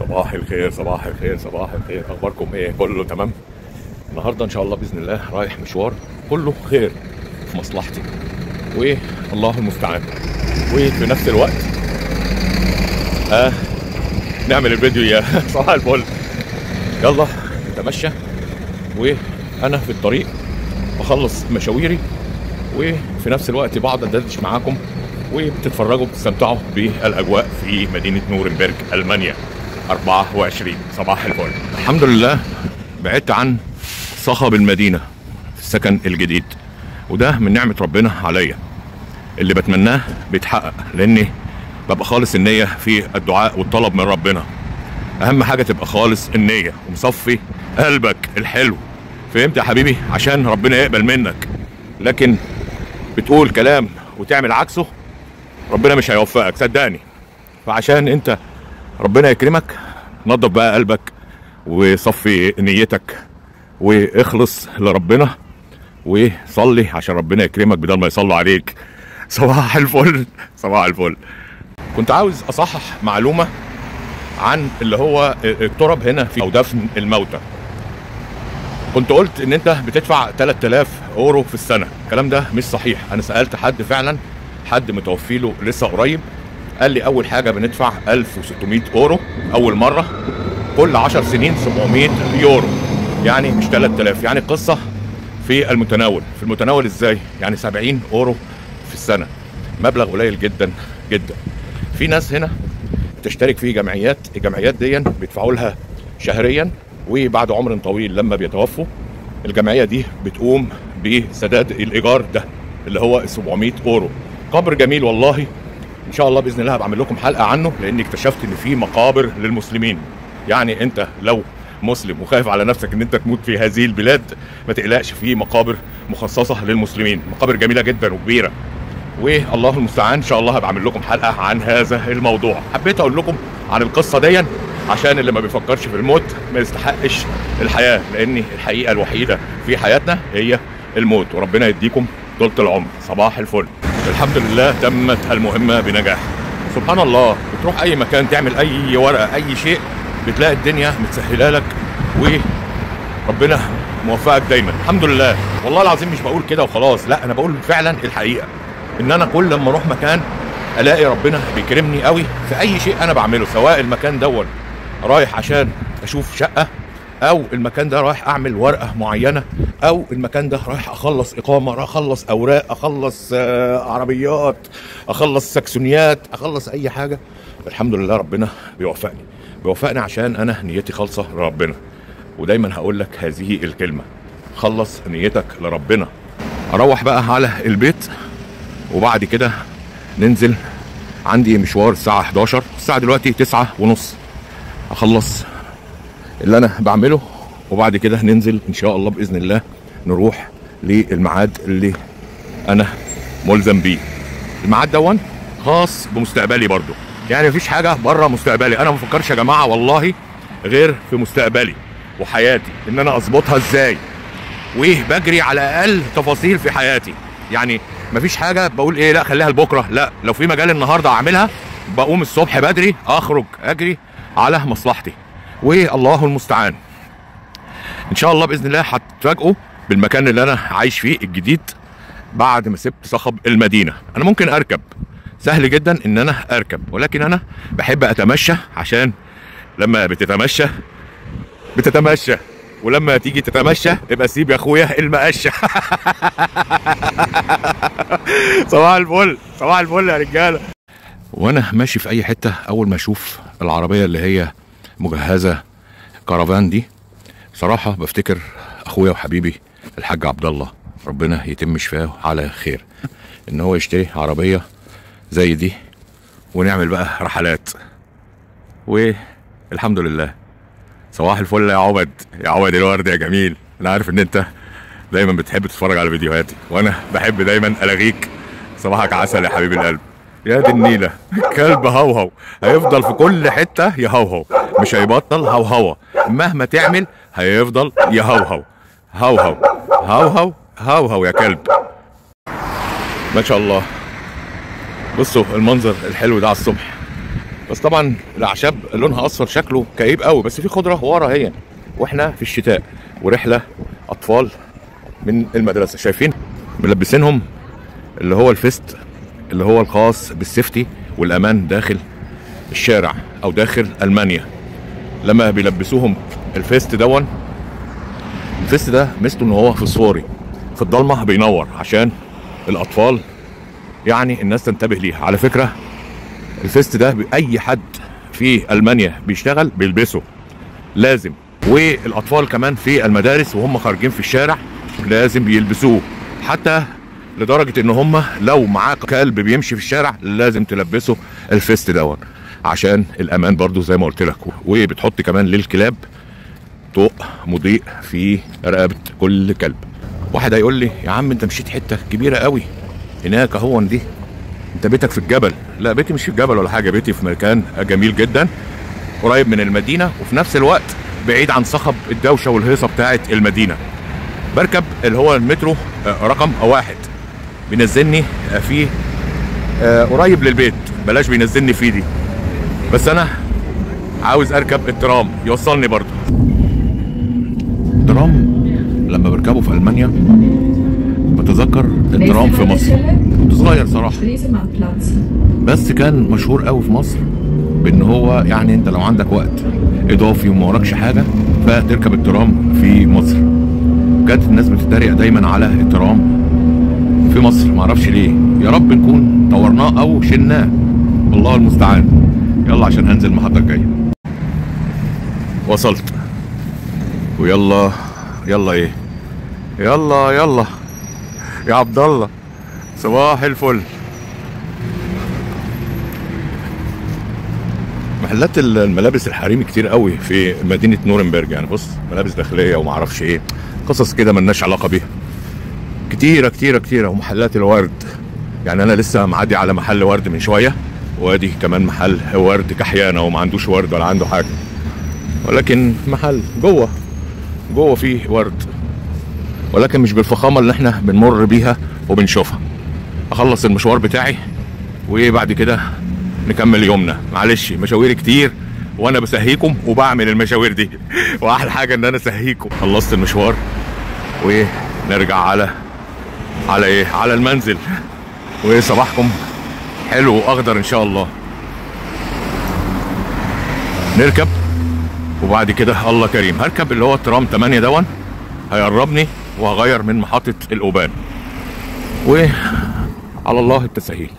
صباح الخير صباح الخير صباح الخير اخباركم ايه كله تمام النهارده ان شاء الله باذن الله رايح مشوار كله خير في مصلحتي والله المستعان وفي نفس الوقت آه نعمل الفيديو يا صباح الفل يلا نتمشى وانا في الطريق بخلص مشاويري وفي نفس الوقت بقعد ادردش معاكم وبتتفرجوا بتستمتعوا بالاجواء في مدينه نورنبرج المانيا 24 صباح الفل الحمد لله بعدت عن صخب المدينه في السكن الجديد وده من نعمه ربنا عليا اللي بتمناه بيتحقق لاني ببقى خالص النيه في الدعاء والطلب من ربنا اهم حاجه تبقى خالص النيه ومصفي قلبك الحلو فهمت يا حبيبي عشان ربنا يقبل منك لكن بتقول كلام وتعمل عكسه ربنا مش هيوفقك صدقني فعشان انت ربنا يكرمك نظف بقى قلبك وصفي نيتك واخلص لربنا وصلي عشان ربنا يكرمك بدل ما يصلوا عليك صباح الفل صباح الفل كنت عاوز اصحح معلومه عن اللي هو التراب هنا في او دفن الموتى كنت قلت ان انت بتدفع 3000 اورو في السنه الكلام ده مش صحيح انا سالت حد فعلا حد متوفي له لسه قريب قال لي اول حاجه بندفع 1600 اورو اول مره كل 10 سنين 700 يورو يعني مش 3000 يعني القصه في المتناول في المتناول ازاي يعني 70 اورو في السنه مبلغ قليل جدا جدا في ناس هنا بتشترك في جمعيات الجمعيات دي بيدفعوا لها شهريا وبعد عمر طويل لما بيتوفوا الجمعيه دي بتقوم بسداد الايجار ده اللي هو 700 اورو قبر جميل والله ان شاء الله باذن الله هبقى اعمل لكم حلقه عنه لاني اكتشفت ان في مقابر للمسلمين يعني انت لو مسلم وخايف على نفسك ان انت تموت في هذه البلاد ما تقلقش في مقابر مخصصه للمسلمين مقابر جميله جدا وكبيره والله المستعان ان شاء الله هبقى اعمل لكم حلقه عن هذا الموضوع حبيت اقول لكم عن القصه دي عشان اللي ما بيفكرش في الموت ما يستحقش الحياه لان الحقيقه الوحيده في حياتنا هي الموت وربنا يديكم طولة العمر صباح الفل الحمد لله تمت المهمه بنجاح سبحان الله بتروح اي مكان تعمل اي ورقه اي شيء بتلاقي الدنيا متسهله لك وربنا موفقك دايما الحمد لله والله العظيم مش بقول كده وخلاص لا انا بقول فعلا الحقيقه ان انا كل لما اروح مكان الاقي ربنا بيكرمني قوي في اي شيء انا بعمله سواء المكان دون رايح عشان اشوف شقه او المكان ده رايح اعمل ورقه معينه او المكان ده رايح اخلص اقامه رايح اخلص اوراق اخلص آه عربيات اخلص سكسونيات اخلص اي حاجه الحمد لله ربنا بيوفقني بيوفقني عشان انا نيتي خالصه لربنا ودايما هقول لك هذه الكلمه خلص نيتك لربنا اروح بقى على البيت وبعد كده ننزل عندي مشوار الساعة 11 الساعة دلوقتي تسعة ونص اخلص اللي انا بعمله وبعد كده ننزل ان شاء الله باذن الله نروح للميعاد اللي انا ملزم بيه الميعاد دون خاص بمستقبلي برضو يعني مفيش حاجة بره مستقبلي انا ما بفكرش يا جماعة والله غير في مستقبلي وحياتي ان انا اظبطها ازاي وبجري على اقل تفاصيل في حياتي يعني مفيش حاجه بقول ايه لا خليها لبكره لا لو في مجال النهارده اعملها بقوم الصبح بدري اخرج اجري على مصلحتي والله المستعان ان شاء الله باذن الله هتفاجئوا بالمكان اللي انا عايش فيه الجديد بعد ما سبت صخب المدينه انا ممكن اركب سهل جدا ان انا اركب ولكن انا بحب اتمشى عشان لما بتتمشى بتتمشى ولما تيجي تتمشى يبقى سيب يا اخويا المقشه صباح الفل صباح الفل يا رجاله وانا ماشي في اي حته اول ما اشوف العربيه اللي هي مجهزه كرفان دي صراحه بفتكر اخويا وحبيبي الحاج عبد الله ربنا يتم شفاه على خير ان هو يشتري عربيه زي دي ونعمل بقى رحلات والحمد لله صباح الفل يا عبد يا عبد الورد يا جميل انا عارف ان انت دايما بتحب تتفرج على فيديوهاتي وانا بحب دايما الاغيك صباحك عسل يا حبيب القلب يا دي النيلة كلب هوهو هيفضل في كل حتة يهوهو مش هيبطل هوهوة مهما تعمل هيفضل يهوهو هوهو هوهو هوهو يا كلب ما شاء الله بصوا المنظر الحلو ده على الصبح بس طبعا الاعشاب لونها اصفر شكله كئيب قوي بس في خضره ورا هي واحنا في الشتاء ورحله اطفال من المدرسه شايفين ملبسينهم اللي هو الفيست اللي هو الخاص بالسيفتي والامان داخل الشارع او داخل المانيا لما بيلبسوهم الفيست دون الفيست ده ميزته ان هو فوسفوري في الضلمه بينور عشان الاطفال يعني الناس تنتبه ليها على فكره الفيست ده اي حد في المانيا بيشتغل بيلبسه لازم والاطفال كمان في المدارس وهم خارجين في الشارع لازم بيلبسوه حتى لدرجه ان هم لو معاك كلب بيمشي في الشارع لازم تلبسه الفيست دون عشان الامان برضو زي ما قلت لك وبتحط كمان للكلاب ضوء مضيء في رقبه كل كلب واحد هيقول لي يا عم انت مشيت حته كبيره قوي هناك اهون دي انت بيتك في الجبل لا بيتي مش في الجبل ولا حاجه بيتي في مكان جميل جدا قريب من المدينه وفي نفس الوقت بعيد عن صخب الدوشه والهيصه بتاعه المدينه بركب اللي هو المترو آه، رقم واحد بينزلني آه، فيه آه، قريب للبيت بلاش بينزلني فيه دي بس انا عاوز اركب الترام يوصلني برضه الترام لما بركبه في المانيا بتذكر الترام في مصر كنت صغير صراحه Stresemannplatz. بس كان مشهور قوي في مصر بان هو يعني انت لو عندك وقت اضافي وما وراكش حاجه فتركب الترام في مصر كانت الناس بتتريق دايما على الترام في مصر معرفش ليه يا رب نكون طورناه او شلناه الله المستعان يلا عشان هنزل المحطه الجايه وصلت ويلا يلا ايه يلا يلا يا عبد الله صباح الفل محلات الملابس الحريمي كتير قوي في مدينه نورنبرج يعني بص ملابس داخليه وما اعرفش ايه قصص كده ملناش علاقه بيها كتيره كتيره كتيره ومحلات الورد يعني انا لسه معدي على محل ورد من شويه وادي كمان محل ورد كحيانه وما عندوش ورد ولا عنده حاجه ولكن محل جوه جوه فيه ورد ولكن مش بالفخامه اللي احنا بنمر بيها وبنشوفها اخلص المشوار بتاعي وبعد كده نكمل يومنا معلش مشاوير كتير وانا بسهيكم وبعمل المشاوير دي واحلى حاجه ان انا اسهيكم خلصت المشوار ونرجع على على ايه على المنزل وصباحكم حلو واخضر ان شاء الله نركب وبعد كده الله كريم هركب اللي هو الترام 8 دون هيقربني وهغير من محطة الأوبان وعلى الله التسهيل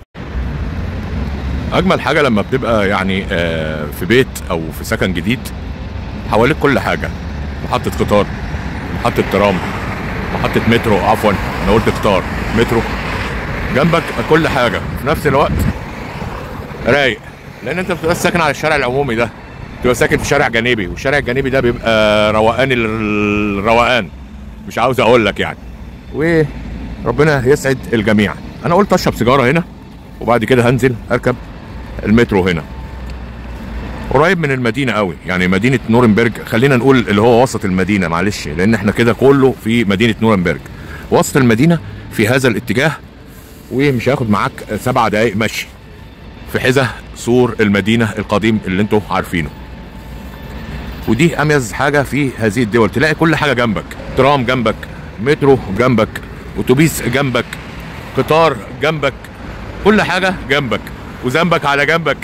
أجمل حاجة لما بتبقى يعني آه، في بيت أو في سكن جديد حواليك كل حاجة محطة قطار محطة ترام محطة مترو عفوا أنا قلت قطار مترو جنبك كل حاجة في نفس الوقت رايق لأن أنت بتبقى ساكن على الشارع العمومي ده تبقى ساكن في شارع جانبي والشارع الجانبي ده بيبقى روقان الروقان مش عاوز اقول لك يعني وربنا يسعد الجميع انا قلت اشرب سيجاره هنا وبعد كده هنزل اركب المترو هنا قريب من المدينه قوي يعني مدينه نورنبرج خلينا نقول اللي هو وسط المدينه معلش لان احنا كده كله في مدينه نورنبرج وسط المدينه في هذا الاتجاه ومش هياخد معاك سبع دقايق مشي في حذا سور المدينه القديم اللي انتوا عارفينه ودي اميز حاجه في هذه الدول تلاقي كل حاجه جنبك ترام جنبك مترو جنبك اتوبيس جنبك قطار جنبك كل حاجه جنبك وذنبك على جنبك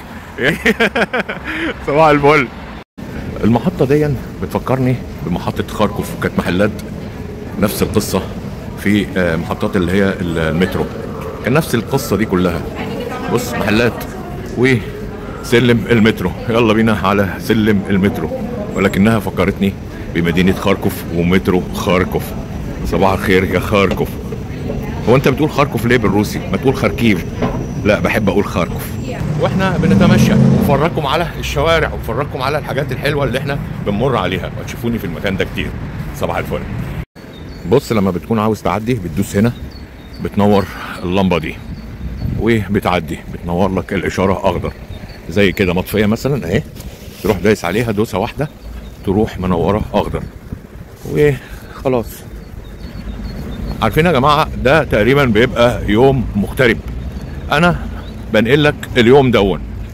صباح الفل المحطه دي بتفكرني بمحطه خاركوف كانت محلات نفس القصه في آه، محطات اللي هي المترو كان نفس القصه دي كلها بص محلات وسلم المترو يلا بينا على سلم المترو ولكنها فكرتني بمدينة خاركوف ومترو خاركوف صباح الخير يا خاركوف هو انت بتقول خاركوف ليه بالروسي ما تقول خاركيف لا بحب اقول خاركوف واحنا بنتمشى وفرجكم على الشوارع وفرجكم على الحاجات الحلوه اللي احنا بنمر عليها وتشوفوني في المكان ده كتير صباح الفل بص لما بتكون عاوز تعدي بتدوس هنا بتنور اللمبه دي وبتعدي بتنور لك الاشاره اخضر زي كده مطفيه مثلا اهي تروح دايس عليها دوسه واحده تروح منوره اخضر وخلاص عارفين يا جماعه ده تقريبا بيبقى يوم مغترب انا بنقل لك اليوم دون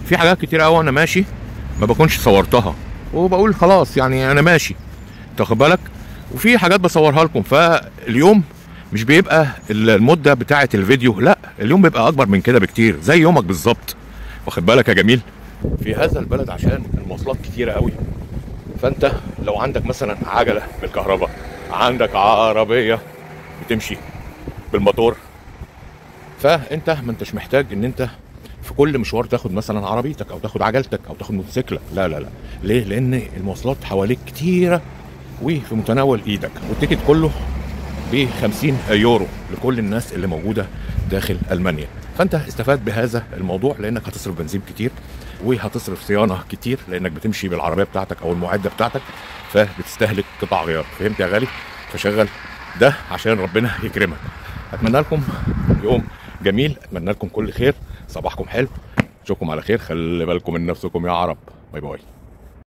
في حاجات كتير قوي انا ماشي ما بكونش صورتها وبقول خلاص يعني انا ماشي تاخد بالك وفي حاجات بصورها لكم فاليوم مش بيبقى المده بتاعه الفيديو لا اليوم بيبقى اكبر من كده بكتير زي يومك بالظبط واخد بالك يا جميل في هذا البلد عشان المواصلات كتيره قوي فانت لو عندك مثلا عجله بالكهرباء عندك عربيه بتمشي بالموتور فانت ما انتش محتاج ان انت في كل مشوار تاخد مثلا عربيتك او تاخد عجلتك او تاخد موتوسيكلك لا لا لا ليه لان المواصلات حواليك كتيره وفي متناول ايدك والتيكت كله ب 50 يورو لكل الناس اللي موجوده داخل المانيا فانت استفاد بهذا الموضوع لانك هتصرف بنزين كتير وهتصرف صيانه كتير لانك بتمشي بالعربيه بتاعتك او المعده بتاعتك فبتستهلك قطع غيار فهمت يا غالي فشغل ده عشان ربنا يكرمك اتمنى لكم يوم جميل اتمنى لكم كل خير صباحكم حلو اشوفكم على خير خلي بالكم من نفسكم يا عرب باي باي